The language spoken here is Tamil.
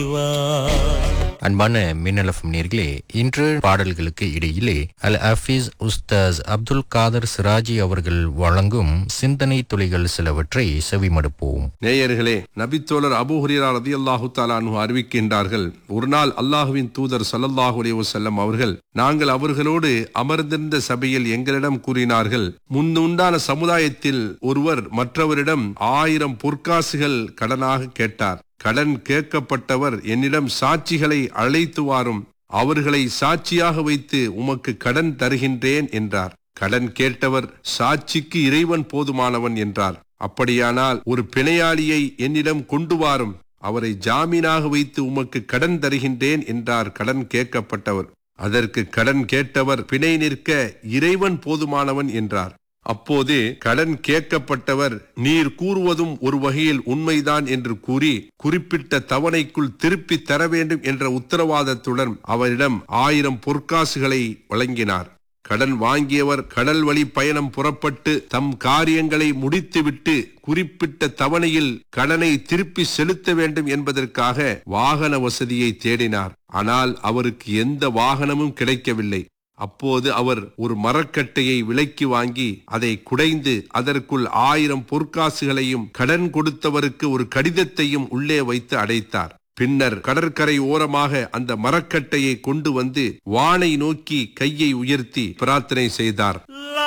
அன்பான மின்னலஃபம் நேர்களே இன்று பாடல்களுக்கு இடையிலே அல் ஹஃபீஸ் உஸ்தாஸ் அப்துல் காதர் சிராஜி அவர்கள் வழங்கும் சிந்தனை துளிகள் சிலவற்றை செவிமடுப்போம் நேயர்களே நபித்தோழர் அபூ ஹுரேரா ரதியல்லாஹு தஆலாஹு அறிவிக்கின்றார்கள் ஒரு நாள் அல்லாஹுவின் தூதர் ஸல்லல்லாஹு அலைஹி வஸல்லம் அவர்கள் நாங்கள் அவர்களோடு அமர்ந்திருந்த சபையில் எங்களிடம் கூறினார்கள் முன்னுண்டான சமுதாயத்தில் ஒருவர் மற்றவரிடம் ஆயிரம் பொற்காசுகள் கடனாக கேட்டார் கடன் கேட்கப்பட்டவர் என்னிடம் சாட்சிகளை அழைத்து வாரும் அவர்களை சாட்சியாக வைத்து உமக்கு கடன் தருகின்றேன் என்றார் கடன் கேட்டவர் சாட்சிக்கு இறைவன் போதுமானவன் என்றார் அப்படியானால் ஒரு பிணையாளியை என்னிடம் கொண்டு வாரும் அவரை ஜாமீனாக வைத்து உமக்கு கடன் தருகின்றேன் என்றார் கடன் கேட்கப்பட்டவர் அதற்கு கடன் கேட்டவர் பிணை நிற்க இறைவன் போதுமானவன் என்றார் அப்போது கடன் கேட்கப்பட்டவர் நீர் கூறுவதும் ஒரு வகையில் உண்மைதான் என்று கூறி குறிப்பிட்ட தவணைக்குள் திருப்பி தர வேண்டும் என்ற உத்தரவாதத்துடன் அவரிடம் ஆயிரம் பொற்காசுகளை வழங்கினார் கடன் வாங்கியவர் கடல் வழி பயணம் புறப்பட்டு தம் காரியங்களை முடித்துவிட்டு குறிப்பிட்ட தவணையில் கடனை திருப்பி செலுத்த வேண்டும் என்பதற்காக வாகன வசதியை தேடினார் ஆனால் அவருக்கு எந்த வாகனமும் கிடைக்கவில்லை அப்போது அவர் ஒரு மரக்கட்டையை விலைக்கு வாங்கி அதை குடைந்து அதற்குள் ஆயிரம் பொற்காசுகளையும் கடன் கொடுத்தவருக்கு ஒரு கடிதத்தையும் உள்ளே வைத்து அடைத்தார் பின்னர் கடற்கரை ஓரமாக அந்த மரக்கட்டையை கொண்டு வந்து வானை நோக்கி கையை உயர்த்தி பிரார்த்தனை செய்தார்